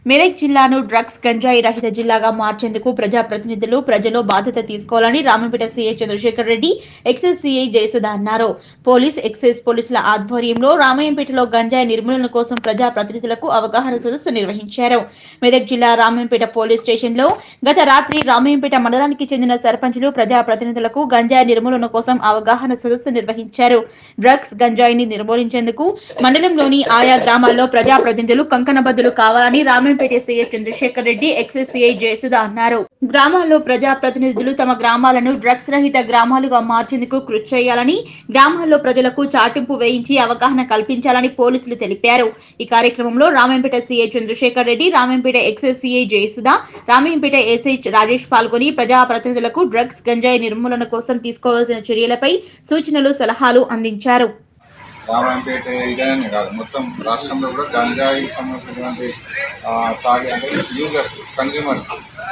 మెదక్ జిల్లాను డ్రగ్స్ గంజాయి రహిత జిల్లాగా మార్చేందుకు ప్రజాప్రతినిధులు ప్రజలు బాధ్యత తీసుకోవాలని Ramampet CI Chandrashekar Reddy excise CI Jayasudha అన్నారు పోలీస్ ఎక్సైజ్ పోలీసుల ఆధ్వర్యంలో రామయ్యంపేటలో గంజాయి నిర్మూలన కోసం ప్రజాప్రతినిధులకు అవగాహన సదస్సు నిర్వహించారు మెదక్ జిల్లా రామయ్యంపేట పోలీస్ స్టేషన్లో గత రాత్రి రామయ్యంపేట మండలానికి చెందిన సర్పంచులు ప్రజాప్రతినిధులకు గంజాయి నిర్మూలన కోసం అవగాహన సదస్సు నిర్వహించారు డ్రగ్స్ గంజాయిని నిర్మూలించేందుకు మండలంలోని ఆయా గ్రామాల్లో ప్రజాప్రతినిధులు కంకణబద్దులు కావాలని Ramayampet CI Chandrashekar Reddy excise CI Jayasudha అన్నారు గ్రామాల్లో ప్రజాప్రతినిధులు తమ గ్రామాలను డ్రగ్స్ రహిత గ్రామాలుగా మార్చేందుకు కృషి చేయాలని గ్రామాల్లో ప్రజలకు చాటింపు వేయించి అవగాహన కల్పించాలని పోలీసులు తెలిపారు ఈ కార్యక్రమంలో Ramayampet CI Chandrashekar Reddy Ramayampet excise CI Jayasudha Ramayampet SI Rajesh పాల్గొని ప్రజాప్రతినిధులకు డ్రగ్స్ గంజాయి నిర్మూలన కోసం తీసుకోవాల్సిన చర్యలపై సూచనలు సలహాలు అందించారు రామాయంపేట ఇదేనని కాదు మొత్తం రాష్ట్రంలో కూడా గంజాయి సంబంధించినటువంటి ఆ, తాగే అంటే యూజర్స్ కన్జ్యూమర్స్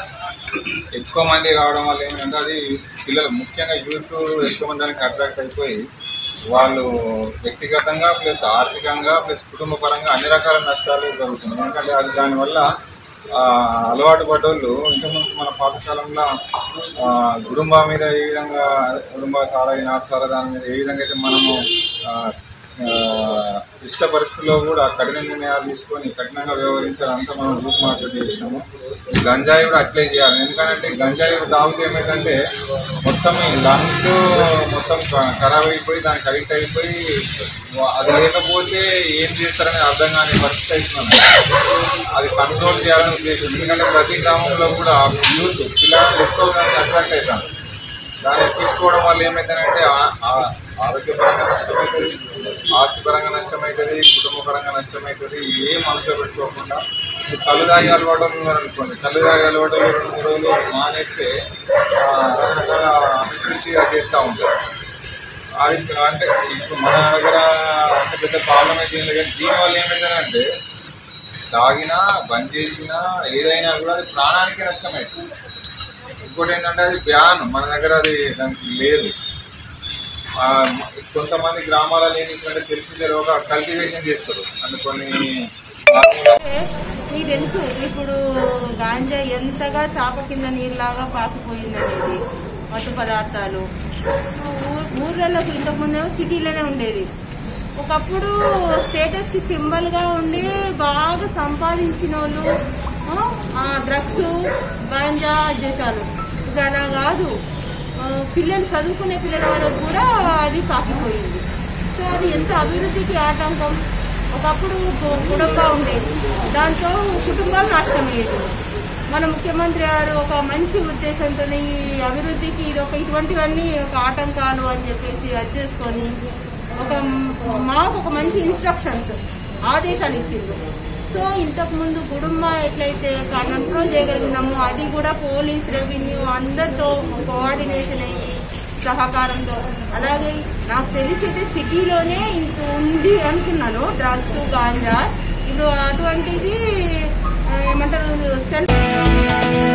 ఎక్కువ మంది కావడం వల్ల ఏంటంటే అది పిల్లలు ముఖ్యంగా యూత్ ఎక్కువ మంది దానికి అట్రాక్ట్ అయిపోయి వాళ్ళు వ్యక్తిగతంగా ప్లస్ ఆర్థికంగా ప్లస్ కుటుంబ పరంగా అన్ని రకాల నష్టాలు జరుగుతున్నాయి ఎందుకంటే అది దానివల్ల ఆ, అలవాటు పడ్డోళ్ళు ఇంతకుముందు మన పాతకాలంలో ఆ, గుడుంబా మీద ఏ విధంగా గుడుంబా సారా ఈనాడు సారా దాని మీద ఏ విధంగా అయితే మనము ఆ, ఆ, ఇష్ట పరిస్థితుల్లో కూడా కఠిన నిర్ణయాలు తీసుకొని కఠినంగా వ్యవహరించాలంతా మనం గ్రూప్ మార్కెట్ చేసినాము ఈ గంజాయి కూడా అట్లే చేయాలి ఎందుకంటే గంజాయి తాగితే ఏమైందంటే మొత్తం ఈ లంగ్స్ మొత్తం ఖ- ఖరాబ్ అయిపోయి దానికి అడిక్ట్ అయిపోయి వా- అది లేకపోతే ఏం చేస్తారని అర్థం కాని పరిస్థితి అవుతుంది అది కంట్రోల్ చేయాలని ఉద్దేశం ఎందుకంటే ప్రతి గ్రామంలో కూడా యూత్ పిల్లలు ఎక్కువగా అట్రాక్ట్ అవుతారు దాన్ని తీసుకోవడం వల్ల ఏమవుతుందంటే ఆ- ఆ- ఆరోగ్యపరంగా నష్టమవుతుంది ఆస్తిపరంగా నష్టమవుతుంది కుటుంబపరంగా నష్టమవుతుంది ఏ మనసులో పెట్టుకోకుండా ఈ కళ్ళు తాగే అలవాటు ఉన్నారనుకోండి కళ్ళు తాగే అలవాటు రెండు మూడు రోజులు మానేస్తే ఆ, రకరకాల అభిరుచిగా చేస్తూ ఉంటారు అది అంటే ఇప్పుడు మన దగ్గర అంటే పెద్ద ప్రాబ్లం అయితే ఏం లేదు కానీ దీనివల్ల ఏమైందంటే తాగినా బంద్ చేసినా ఏదైనా కూడా అది ప్రాణానికి నష్టమవుతుంది ఇంకోటి ఏంటంటే అది బ్యాన్ మన దగ్గర అది దానికి లేదు ఆ, కొంతమంది గ్రామాలలో ఏం చేస్తారంటే తెలిసి తెలియక కల్టివేషన్ చేస్తారు అంటే కొన్ని అంటే మీకు తెలుసు ఇప్పుడు గాంజా ఎంతగా చాప కింద నీరులాగా పాకిపోయింది అనేది మత్తు పదార్థాలు ఊ- ఊర్లలో ఇంతకుముందేమో సిటీలోనే ఉండేది ఒకప్పుడు స్టేటస్ కి సింబల్ గా ఉండి బాగా సంపాదించిన వాళ్ళు డ్రగ్స్ గాంజా చేశారు ఇప్పుడు అలా కాదు ఆ, పిల్లలు చదువుకునే పిల్లల వరకు కూడా అది పాకిపోయింది సో అది ఎంత అభివృద్ధికి ఆటంకం ఒకప్పుడు కు- కుటుంబం ఉండేది దాంతో కుటుంబాలు నాశనమయ్యేది మన ముఖ్యమంత్రి గారు ఒక మంచి ఉద్దేశంతో ఈ అభివృద్ధికి ఇది ఒక ఇటువంటివన్నీ ఒక ఆటంకాలు అని చెప్పేసి అది చేసుకొని ఒక మ్- మాకు ఒక మంచి ఇన్స్ట్రక్షన్స్ ఆదేశాలు ఇచ్చింది సో ఇంతకు ముందు గుడుంబ ఎట్లయితే కంట్రోల్ చేయగలిగినామో అది కూడా పోలీస్ రెవెన్యూ అందరితో కోఆర్డినేషన్ అయ్యి సహకారంతో అలాగే నాకు తెలిసి అయితే సిటీలోనే ఇంత ఉంది అనుకున్నాను డ్రగ్స్ గాంజా ఇప్పుడు అటువంటిది ఆ, ఏమంటారు సెల్